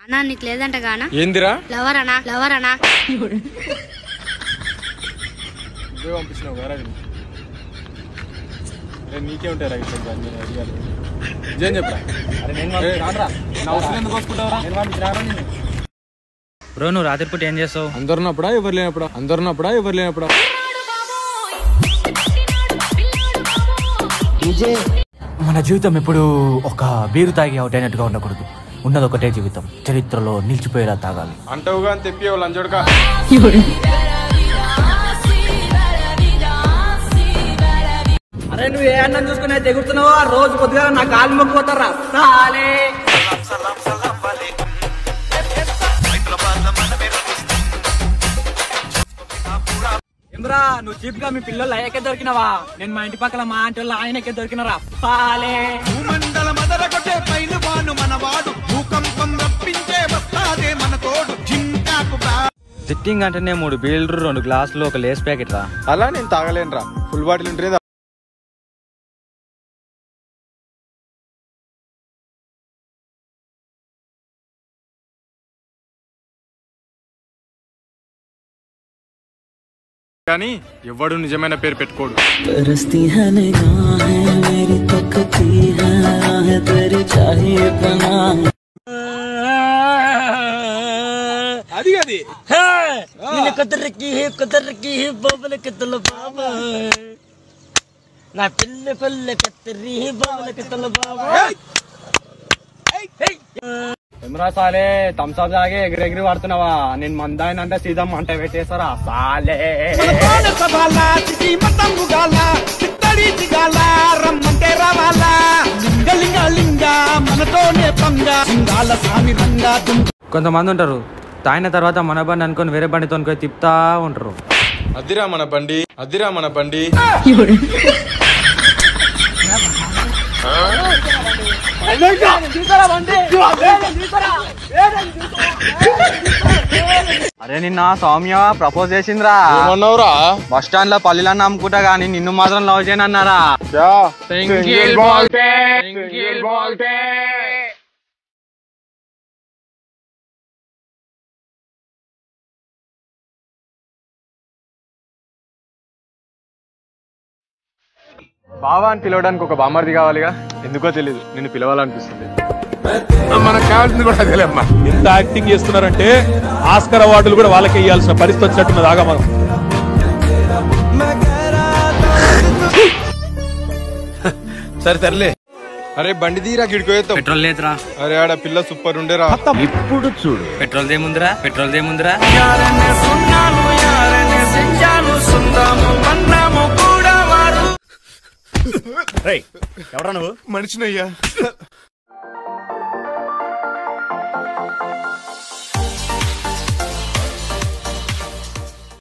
అన్నా నీకు లేదంట గానా ఏందిరా లవర్ అనా లవర్ అనా నువ్వే పంపించినావు వేరే అరే నీకే ఉంటాయి రా ఇట్లా నేను అడిగాను నిజం చెప్పరా ఏయ్, నా అవసరం ఎందుకు వస్తుంటావురా బ్రో నువ్వు రాత్రిపూట ఏం చేస్తావు అందరున్నప్పుడా ఎవరు లేనప్పుడా అందరున్నప్పుడా ఎవరు లేనప్పుడా మన జీవితం ఎప్పుడు ఒక బీరు తాగి అవుట్ అయినట్టుగా ఉండకూడదు ఉన్నది ఒకటే జీవితం చరిత్రలో నిలిచిపోయేలా తాగాలి అంటావుగా అని తెప్పి లంచోడుకా అరే నువ్వు ఏ అన్నం చూసుకునే తెగుతున్నావో ఆ రోజు కొద్దిగా నా కాలు మొక్కుపోతారా సాలే ఏమ్రా నువ్వు చీప్ గా మీ పిల్లలు అయ్యాకే దొరికినవా నేను మా ఇంటి పక్కల మా ఆంటీ వాళ్ళు ఆయనకే దొరికినరా సాలే భూమండల మదరగొట్టే పైలువాను మనవాడు భూకంపం రప్పించే వస్తాదే మన తోడు జింకాకు బా సిట్టింగ్ అంటేనే మూడు బీల్లు రెండు గ్లాసులు ఒక లేస్ ప్యాకెట్ రా అలా నేను తాగలేనురా ఫుల్ బాటిల్ ఉంటుంది కానీ ఎవడు నిజమైన పేరు పెట్టుకోడు बरसती है निगाहें मेरी तकती है राहें तेरी चाहिए पनाह అది అది నిన్ను కుదరికి కుదరికి బొబ్బల కిత్తల బాబా నా పిల్ల పిల్ల కత్తిరి బొబ్బల కిత్తల బాబా ఏమ్రా సాలే థమ్స్అప్ తాగే ఎగిరెగిరి పడుతున్నావా నేను మందాయనంటే సీదా మంట పెట్టేస్తారా సాలే మనతోనే సభాలా చిటి మతంబు గాల చిత్తడి జిగాల రమ్మంటే రావాలా లింగ లింగ లింగ మనతోనే పంగ సింగాల స్వామి రంగా దుమ్ కొంతమంది ఉంటారు తాగిన తర్వాత మన బండి అనుకొని వేరే బండితో పోయి తిప్పుతా ఉంటారు అదిరా మన బండి అదిరా మన బండి అరే నిన్న సౌమ్య ప్రపోజ్ చేసిందిరా ఏమన్నావురా బస్ స్టాండ్ లో పల్లీలన్న అమ్ముకుంటా గానీ నిన్ను మాత్రం లవ్ చేయను అన్నారా బావా అని పిలవడానికి ఒక బామ్మర్ది కావాలిగా ఎందుకో తెలియదు నిన్ను పిలవాలనిపిస్తుంది మనకు కావాల్సింది కూడా అదేలేమ్మా ఎంత యాక్టింగ్ చేస్తున్నారంటే ఆస్కర్ అవార్డులు కూడా వాళ్ళకే ఇవ్వాల్సిన పరిస్థితి వచ్చినట్టున్నది ఆగా మనం సరే సర్లే అరే బండి తీరా గిడికోయేస్తాం పెట్రోల్ లేదురా అరే ఆడ పిల్ల సూపర్ ఉండేరా పెట్రోల్ దేముందిరా పెట్రోల్ దేముందిరా మనిషినయ్యా